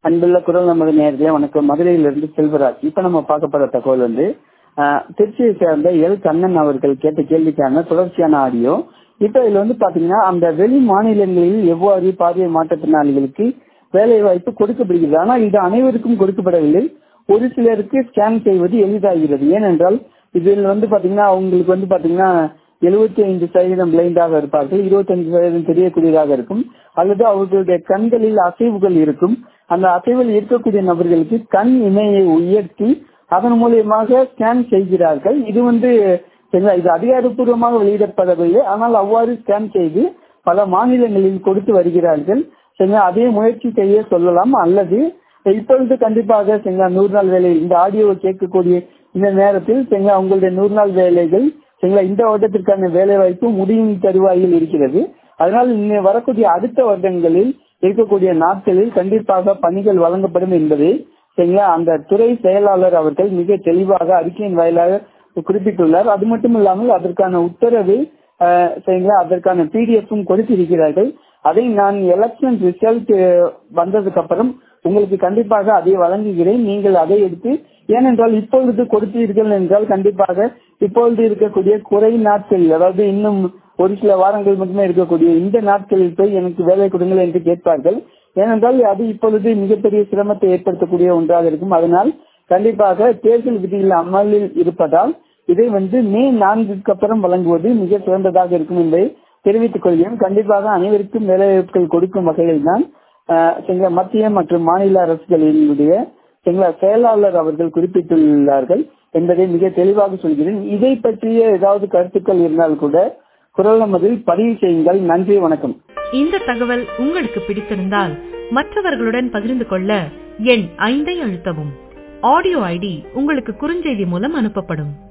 அன்புள்ள குரல் நமது நேரடியா வணக்கம் மதுரையிலிருந்து செல்வராஜ் இப்ப நம்ம பார்க்க போற தகவல் வந்து ஆஹ், திருச்சியை சேர்ந்த எல் கண்ணன் அவர்கள் கேட்ட கேள்விக்கான தொடர்ச்சியான ஆடியோ இப்ப இதுல வந்து பாத்தீங்கன்னா அந்த வெளி மாநிலங்களில் எவ்வாறு பார்வை மாற்றுத்திறனாளிகளுக்கு வேலை வாய்ப்பு கொடுக்கப்படுகிறது ஆனால் இது அனைவருக்கும் கொடுக்கப்படவில்லை ஒரு சிலருக்கு ஸ்கேன் செய்வது எளிதாகிறது ஏனென்றால் இதில் வந்து பாத்தீங்கன்னா அவங்களுக்கு வந்து பாத்தீங்கன்னா எழுபத்தி ஐந்து சதவீதம் பிளைண்டாக இருப்பார்கள் இருபத்தஞ்சு சதவீதம் தெரியக்கூடியதாக இருக்கும் அல்லது அவர்களுடைய கண்களில் அசைவுகள் இருக்கும் அந்த அசைவில் இருக்கக்கூடிய நபர்களுக்கு கண் இமையை உயர்த்தி அதன் மூலியமாக ஸ்கேன் செய்கிறார்கள் இது வந்து சரிங்களா, இது அதிகாரப்பூர்வமாக வெளியிடப்படவில்லை ஆனால் அவ்வாறு ஸ்கேன் செய்து பல மாநிலங்களில் கொடுத்து வருகிறார்கள் சரிங்களா அதே முயற்சி செய்ய சொல்லலாம் அல்லது இப்பொழுது கண்டிப்பாக சரிங்களா நூறு நாள் வேலை இந்த ஆடியோவை கேட்கக்கூடிய இந்த நேரத்தில் சரிங்களா உங்களுடைய நூறு நாள் வேலைகள் சரிங்களா இந்த வருடத்திற்கான வேலை வாய்ப்பு முடியும் தருவாயில் இருக்கிறது அதனால் இன்னும் வரக்கூடிய அடுத்த வருடங்களில் இருக்கக்கூடிய நாட்களில் கண்டிப்பாக பணிகள் வழங்கப்படும் என்பதை சரிங்களா அந்த துறை செயலாளர் அவர்கள் மிக தெளிவாக அறிக்கையின் வாயிலாக குறிப்பிட்டுள்ளார் அது மட்டும் இல்லாமல் அதற்கான உத்தரவை அஹ், சரிங்களா அதற்கான பிடிஎஃப்பும் கொடுத்திருக்கிறார்கள் அதை நான் எலெக்ஷன் ரிசல்ட் வந்ததுக்கு அப்புறம் உங்களுக்கு கண்டிப்பாக அதை வழங்குகிறேன் நீங்கள் அதை எடுத்து ஏனென்றால் இப்பொழுது கொடுத்தீர்கள் என்றால் கண்டிப்பாக இப்பொழுது இருக்கக்கூடிய குறை நாட்களில் அதாவது இன்னும் ஒரு சில வாரங்கள் மட்டுமே இருக்கக்கூடிய இந்த நாட்களில் போய் எனக்கு வேலை கொடுங்கள் என்று கேட்பார்கள் ஏனென்றால் அது இப்பொழுது மிகப்பெரிய சிரமத்தை ஏற்படுத்தக்கூடிய ஒன்றாக இருக்கும் அதனால் கண்டிப்பாக தேர்தல் விதிகள் அமலில் இருப்பதால் இதை வந்து மே நான்குக்கு அப்புறம் வழங்குவது மிக சிறந்ததாக இருக்கும் என்பதை தெரிவித்துக் கொள்கிறேன் கண்டிப்பாக அனைவருக்கும் வேலைவாய்ப்புகள் கொடுக்கும் வகையில் தான் எங்க மத்திய மற்றும் மாநில அரசுகளினுடைய எங்கள செயலாளர் அவர்கள் குறிப்பிட்டுள்ளார்கள் என்பதை மிக தெளிவாக சொல்கிறேன் இதை பற்றிய ஏதாவது கருத்துக்கள் இருந்தால் கூட குரல் நமதில் பதிவு செய்யுங்கள் நன்றி வணக்கம் இந்த தகவல் உங்களுக்கு பிடித்திருந்தால் மற்றவர்களுடன் பகிர்ந்து கொள்ள எண் ஐந்தை அழுத்தவும் ஆடியோ ஐடி உங்களுக்கு குறுஞ்செய்தி மூலம் அனுப்பப்படும்